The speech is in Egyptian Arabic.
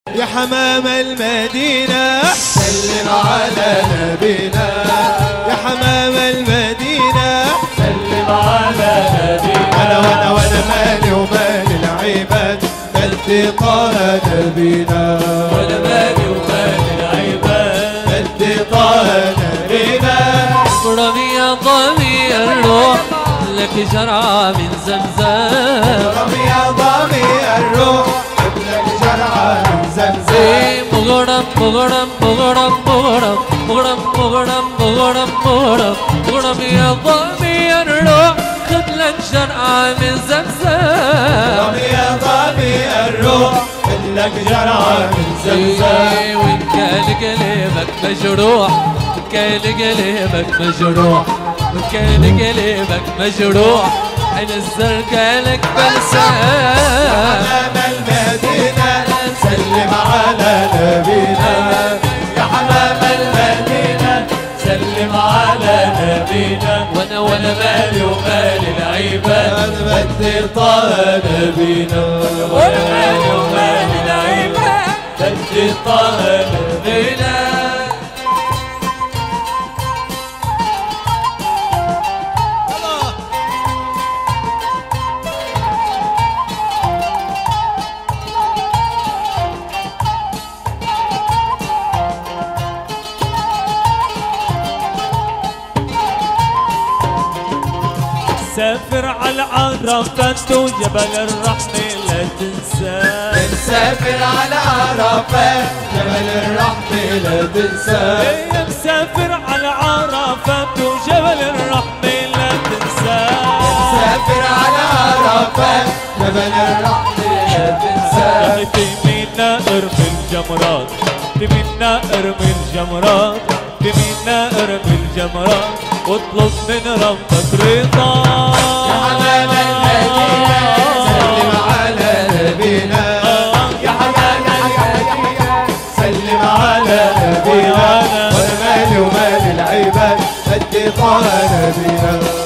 يا حمام المدينة سلم على نبينا يا حمام المدينة سلم على نبينا انا وانا وانا مالي ومالي العباد انت طه نبينا وانا مالي ومالي العباد انت طه نبينا رمي يا ضمي الروح لك جرعة من زمزم رمي يا ضمي الروح ابنك جرعة من زمزم إيه مغرم مغرم مغرم مغرم مغرم مغرم مغرم مغرم مغرم يا ضمي الروح خذ لك جرعة من زمزم رمي يا ضمي الروح ابنك جرعة من زمزم إيه وإن كان قلبك مجروح وإن كان قلبك مجروح وإن كان قلبك مجروح عين الزرقاء لك بلسم حمام المدينة سلم على نبينا يا حمام المدينة سلم على نبينا وانا وانا مالي ومالي العباد أنا بدي طه نبينا وانا مالي ومالي العباد بدي طه نبينا سافر على عرفات وجبل الرحمة لا تنسى نسافر على عرفات جبل الرحمة لا تنسى يا مسافر على عرفات وجبل الرحمة لا تنسى نسافر على عرفات جبل الرحمة لا تنسى في منا ارمي الجمرات في منا ارمي الجمرات في منا ارمي الجمرات واطلب من ربك رضا يا حمام المدينة سلم على نبينا يا حمام المدينة سلم على نبينا وانا مالي ومال العباد بدي طه نبينا